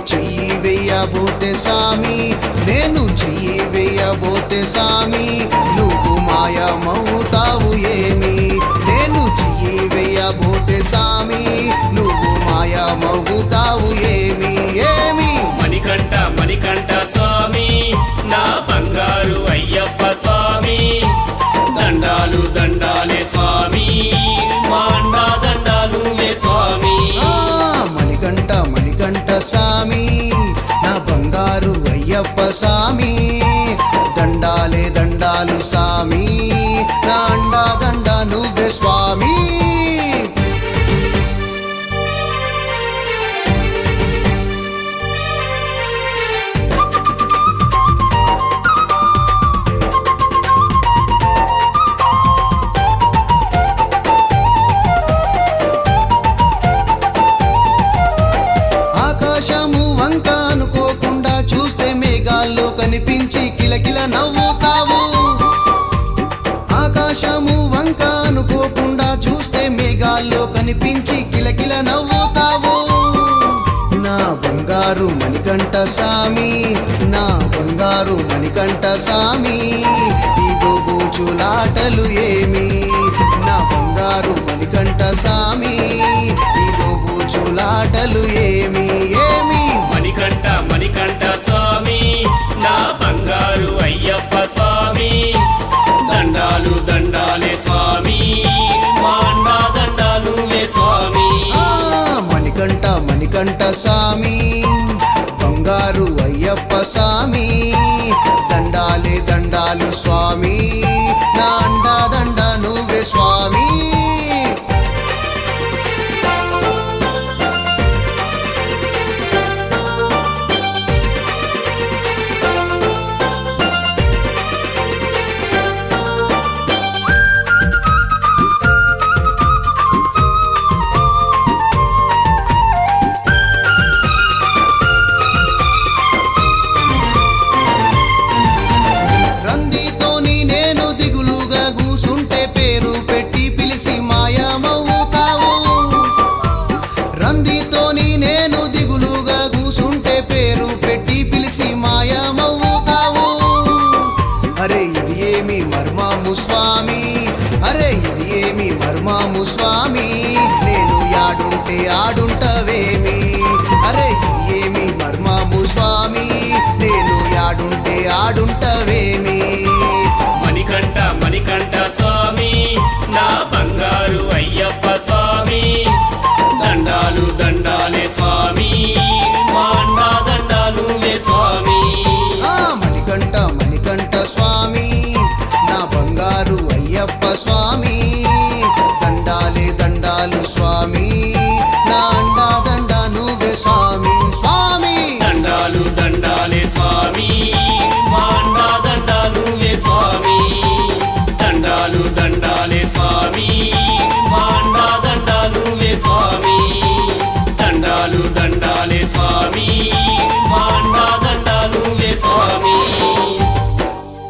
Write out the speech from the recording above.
చెయ్యి వెయ్యబోతే సామి నేను చెయ్యి వెయ్యబోతే సామి నువ్వు మాయమవుతావు ఏమి నేను చెయ్యి వెయ్యబోతే సామి నువ్వు మాయమవుతావు ఏమి ఏమి మణికంఠ మణికంఠ స్వామి నా బంగారు అయ్యప్ప స్వామి దండాలు దండాలే స్వామి మా అండా దండాలు వే స్వామి ఆ, మణికంఠ మణికంఠ సామి నా బంగారు అయ్యప్ప సామి దండాలే దండాలు సామి నా అండా దండ నువ్వే స్వామి ఆకాశము వంక అనుకోకుండా చూస్తే మేఘాల్లో కనిపించి కిలకిల నవ్వుతావు ఆకాశము వంక అనుకోకుండా చూస్తే మేఘాల్లో కనిపించి కిలకిల నవ్వుతావు నా బంగారు మణికంఠ సామి నా బంగారు మణికంఠ సామి ఇదో బూచులాటలు ఏమి నా బంగారు మణికంఠ సామి ఇదో బూచులాటలు ఏమి ఏమి మణికంఠ మణికంఠ స్వామి నా బంగారు అయ్యప్ప స్వామి దండాలు దండాలే స్వామి మా అండా దండాలు వే స్వామి ఆ, మణికంఠ మణికంఠ సామి బంగారు అయ్యప్ప సామి దండాలే దండాలు స్వామి నా అండా దండ నువ్వే స్వామి రందితోని నేను దిగులుగా కూసుంటే పేరు పెట్టి పిలిచి మాయమవుతావు రందితోని నేను దిగులుగా కూసుంటే పేరు పెట్టి పిలిచి మాయమవుతావు అరే ఇది ఏమి మర్మాము స్వామి అరే ఇది ఏమి మర్మాము స్వామి నేను యాడుంటే ఆడుంటవేమి అరే ఇది ఏమి మర్మాము స్వామి నేను యాడుంటే ఆడుంటవేమి మణికంఠ మణికంఠ స్వామి నా బంగారు అయ్యప్ప స్వామి దండాలు దండాలే స్వామి మా అండా దండాలు వే స్వామి ఆ మణికంఠ మణికంఠ స్వామి నా బంగారు అయ్యప్ప స్వామి దండాలే దండాలు స్వామి నా అండా దండ నువ్వే స్వామి స్వామి దండాలు దండాలే స్వామి మా అండా దండాలు వే స్వామి దండాలు దండాలే స్వామి మా అండా దండాలు వే స్వామి దండాలు దండాలే స్వామి మా అండా దండాలు వే స్వామి